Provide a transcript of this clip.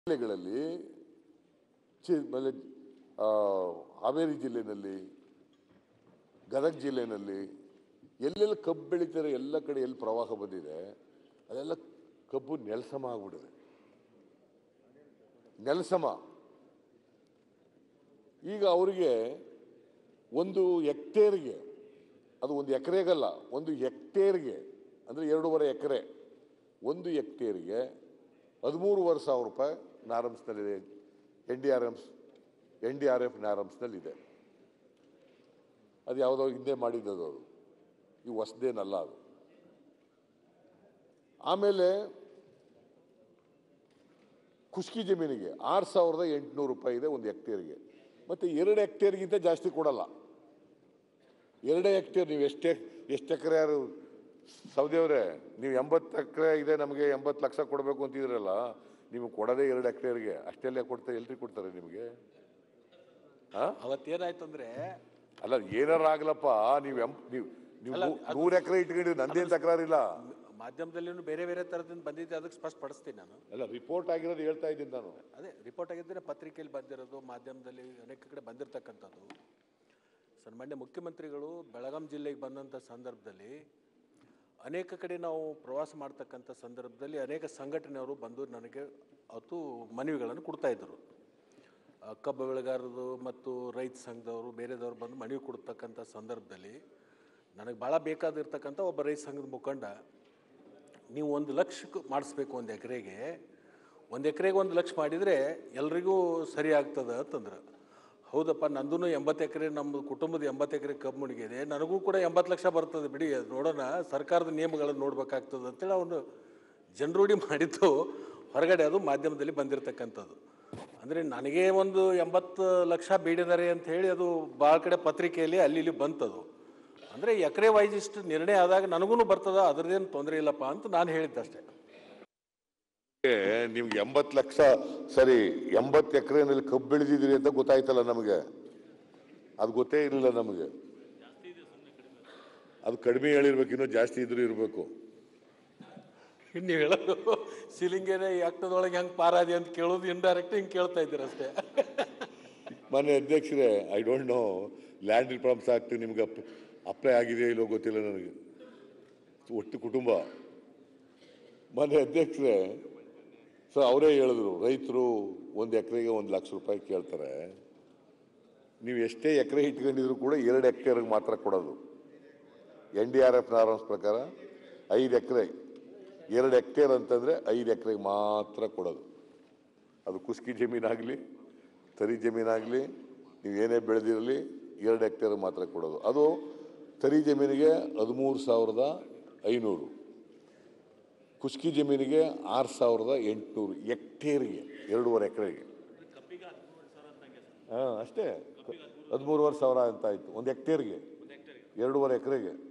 ಜಿಲ್ಲೆಗಳಲ್ಲಿ ಚಿ ಆಮೇಲೆ ಆ, ಹಾವೇರಿ ಜಿಲ್ಲೆನಲ್ಲಿ ಗದಗ ಜಿಲ್ಲೆನಲ್ಲಿ ಎಲ್ಲೆಲ್ಲಿ ಕಬ್ಬು ಬೆಳೀತಾರೆ ಎಲ್ಲ ಕಡೆ ಎಲ್ಲಿ ಪ್ರವಾಹ ಬಂದಿದೆ ಅದೆಲ್ಲ ಕಬ್ಬು ನೆಲಸಮ ಆಗ್ಬಿಟ್ಟಿದೆ ನೆಲಸಮ ಈಗ ಅವರಿಗೆ ಒಂದು ಹೆಕ್ಟೇರ್ಗೆ ಅದು ಒಂದು ಎಕರೆಗಲ್ಲ ಒಂದು ಹೆಕ್ಟೇರ್ಗೆ ಅಂದರೆ ಎರಡೂವರೆ ಎಕರೆ ಒಂದು ಹೆಕ್ಟೇರ್ಗೆ ಹದಿಮೂರುವರೆ ಸಾವಿರ ರೂಪಾಯಿ ನಾರಮ್ಸ್ನಲ್ಲಿದೆ N D R MS N D R F ನಾರಮ್ಸ್ನಲ್ಲಿದೆ ಅದು ಯಾವುದೋ ಹಿಂದೆ ಮಾಡಿದ್ದದು ಅದು ಈ ಹೊಸದೇನಲ್ಲ ಅದು ಆಮೇಲೆ ಖುಷ್ಕಿ ಜಮೀನಿಗೆ ಆರು ಸಾವಿರದ ಎಂಟುನೂರು ರೂಪಾಯಿ ಇದೆ ಒಂದು ಹೆಕ್ಟೇರ್ಗೆ ಮತ್ತು ಎರಡು ಹೆಕ್ಟೇರ್ಗಿಂತ ಜಾಸ್ತಿ ಕೊಡಲ್ಲ ಎರಡೇ ಹೆಕ್ಟೇರ್ ನೀವು ಎಷ್ಟೇ ಎಷ್ಟು ಎಕರೆ ಯಾರು ಸೌದಿಯವರೇ ನೀವು ಎಂಬತ್ತು ಎಕರೆ ಇದೆ ನಮಗೆ ಎಂಬತ್ತು ಲಕ್ಷ ಕೊಡಬೇಕು ಅಂತಿದ್ರಲ್ಲ ನಿಮಗೆ ಕೊಡೋದೇ ಎರಡು ಹೆಕ್ಟೇರ್ಗೆ ಅಷ್ಟೆಲ್ಲ ಕೊಡ್ತಾರೆ ಎಲ್ರಿ ಕೊಡ್ತಾರೆ ನಿಮಗೆ ಹಾಂ ಅವತ್ತೇನಾಯ್ತು ಅಂದ್ರೆ ಅಲ್ಲ ಏನಾರ ಆಗ್ಲಪ್ಪ ನೀವು ಎಂ ನೀವು ನೀವು ನೂರು ಎಕರೆ ಇಟ್ಕೊಂಡಿದ್ದು ನಂದೇನು ತಕರಾರಿಲ್ಲ ಮಾಧ್ಯಮದಲ್ಲಿನೂ ಬೇರೆ ಬೇರೆ ಥರದಿಂದ ಬಂದಿದ್ದೆ ಅದಕ್ಕೆ ಸ್ಪಷ್ಟಪಡಿಸ್ತೀನಿ ನಾನು ಅಲ್ಲ ರಿಪೋರ್ಟ್ ಆಗಿರೋದು ಹೇಳ್ತಾ ಇದ್ದೀನಿ ನಾನು ಅದೇ ರಿಪೋರ್ಟ್ ಆಗಿದ್ದರೆ ಪತ್ರಿಕೆಯಲ್ಲಿ ಬಂದಿರೋದು ಮಾಧ್ಯಮದಲ್ಲಿ ಅನೇಕ ಕಡೆ ಬಂದಿರತಕ್ಕಂಥದ್ದು ಸನ್ಮಾನ್ಯ ಮುಖ್ಯಮಂತ್ರಿಗಳು ಬೆಳಗಾಂ ಜಿಲ್ಲೆಗೆ ಬಂದಂಥ ಸಂದರ್ಭದಲ್ಲಿ ಅನೇಕ ಕಡೆ ನಾವು ಪ್ರವಾಸ ಮಾಡ್ತಕ್ಕಂಥ ಸಂದರ್ಭದಲ್ಲಿ ಅನೇಕ ಸಂಘಟನೆಯವರು ಬಂದು ನನಗೆ ಅವತ್ತು ಮನವಿಗಳನ್ನು ಕೊಡ್ತಾ ಇದ್ದರು ಆ, ಕಬ್ಬು ಬೆಳೆಗಾರರು ಮತ್ತು ರೈತ ಸಂಘದವರು ಬೇರೆದವರು ಬಂದು ಮನವಿ ಕೊಡ್ತಕ್ಕಂಥ ಸಂದರ್ಭದಲ್ಲಿ ನನಗೆ ಭಾಳ ಬೇಕಾದಿರ್ತಕ್ಕಂಥ ಒಬ್ಬ ರೈತ ಸಂಘದ ಮುಖಂಡ ನೀವು ಒಂದು ಲಕ್ಷಕ್ಕೆ ಮಾಡಿಸ್ಬೇಕು ಒಂದು ಎಕರೆಗೆ ಒಂದು ಎಕರೆಗೆ ಒಂದು ಲಕ್ಷ ಮಾಡಿದರೆ ಎಲ್ರಿಗೂ ಸರಿ ಆಗ್ತದೆ ಅಂತಂದ್ರೆ ಹೌದಪ್ಪ ನಂದು ಎಂಬತ್ತು ಎಕರೆ ನಮ್ಮ ಕುಟುಂಬದ ಎಂಬತ್ತು ಎಕರೆ ಕಬ್ಬು ಮುಳುಗಿದೆ ನನಗೂ ಕೂಡ ಎಂಬತ್ತು ಲಕ್ಷ ಬರ್ತದೆ ಬಿಡಿ ಅದು ನೋಡೋಣ ಸರ್ಕಾರದ ನಿಯಮಗಳನ್ನು ನೋಡ್ಬೇಕಾಗ್ತದೆ ಅಂತೇಳಿ ಅವನು ಜನರೂಢಿ ಮಾಡಿದ್ದು ಹೊರಗಡೆ ಅದು ಮಾಧ್ಯಮದಲ್ಲಿ ಬಂದಿರತಕ್ಕಂಥದ್ದು ಅಂದರೆ ನನಗೆ ಒಂದು ಎಂಬತ್ತು ಲಕ್ಷ ಬೇಡಿದ್ದಾರೆ ಅಂತ ಹೇಳಿ ಅದು ಭಾಳ ಕಡೆ ಪತ್ರಿಕೆಯಲ್ಲಿ ಅಲ್ಲಿ ಇಲ್ಲಿ ಬಂತದು ಅಂದರೆ ಎಕರೆ ವೈಸ್ ಇಷ್ಟು ನಿರ್ಣಯ ಆದಾಗ ನನಗೂ ಬರ್ತದ ಅದರದ್ದೇನು ತೊಂದರೆ ಇಲ್ಲಪ್ಪ ಅಂತ ನಾನು ಹೇಳಿದ್ದಷ್ಟೇ ನಿಮ್ಗೆ ಎಂಬತ್ತು ಲಕ್ಷ ಸರಿ ಎಂಬತ್ತು ಎಕರೆನಲ್ಲಿ ಕಬ್ಬು ಬೆಳೆದಿದ್ದೀರಿ ಅಂತ ಗೊತ್ತಾಯ್ತಲ್ಲ ನಮಗೆ ಅದು ಗೊತ್ತೇ ಇರಲಿಲ್ಲ ನಮಗೆ ಅದು ಕಡಿಮೆ ಹೇಳಿರ್ಬೇಕು ಇನ್ನೂ ಜಾಸ್ತಿ ಇದ್ರೂ ಇರಬೇಕು ನೀವು ಹೇಳೋದು ಸಿಲಿಂಗೇನೆ ಯಾಕ್ಟದೊಳಗೆ ಹೆಂಗೆ ಪಾರಾದಿ ಅಂತ ಕೇಳೋದು ಇಂಡೈರೆಕ್ಟ್ ಹಿಂಗೆ ಕೇಳ್ತಾ ಇದ್ದೀರ ಅಷ್ಟೇ ಮಾನ್ಯ ಅಧ್ಯಕ್ಷರೇ I don't know land reforms act ನಿಮ್ಗೆ ಅಪ್ ಅಪ್ಲೈ ಆಗಿದೆಯೋ ಇಲ್ಲೋ ಗೊತ್ತಿಲ್ಲ ನನಗೆ ಒಟ್ಟು ಕುಟುಂಬ ಮಾನ್ಯ ಅಧ್ಯಕ್ಷರೇ ಸೊ ಅವರೇ ಹೇಳಿದ್ರು ರೈತರು ಒಂದು ಎಕರೆಗೆ ಒಂದು ಲಕ್ಷ ರೂಪಾಯಿ ಕೇಳ್ತಾರೆ ನೀವು ಎಷ್ಟೇ ಎಕರೆ ಇಟ್ಕೊಂಡಿದ್ರು ಕೂಡ ಎರಡು ಹೆಕ್ಟೇರ್ಗೆ ಮಾತ್ರ ಕೊಡೋದು N D R F norms ಪ್ರಕಾರ ಐದು ಎಕರೆ ಎರಡು ಹೆಕ್ಟೇರ್ ಅಂತಂದರೆ ಐದು ಎಕರೆಗೆ ಮಾತ್ರ ಕೊಡೋದು ಅದು ಕುಸ್ಕಿ ಜಮೀನಾಗಲಿ ತರಿ ಜಮೀನಾಗಲಿ ನೀವು ಏನೇ ಬೆಳೆದಿರಲಿ ಎರಡು ಹೆಕ್ಟೇರ್ ಮಾತ್ರ ಕೊಡೋದು ಅದು ತರಿ ಜಮೀನಿಗೆ ಹದಿಮೂರು ಸಾವಿರದ ಐನೂರು ಕುಸ್ಕಿ ಜಮೀನಿಗೆ ಆರು ಸಾವಿರದ ಎಂಟುನೂರು ಹೆಕ್ಟೇರ್ಗೆ ಎರಡೂವರೆ ಎಕರೆಗೆ ಹಾಂ ಅಷ್ಟೇ ಹದಿಮೂರುವರೆ ಸಾವಿರ ಅಂತ ಆಯಿತು ಒಂದು ಹೆಕ್ಟೇರ್ಗೆ ಎರಡೂವರೆ ಎಕರೆಗೆ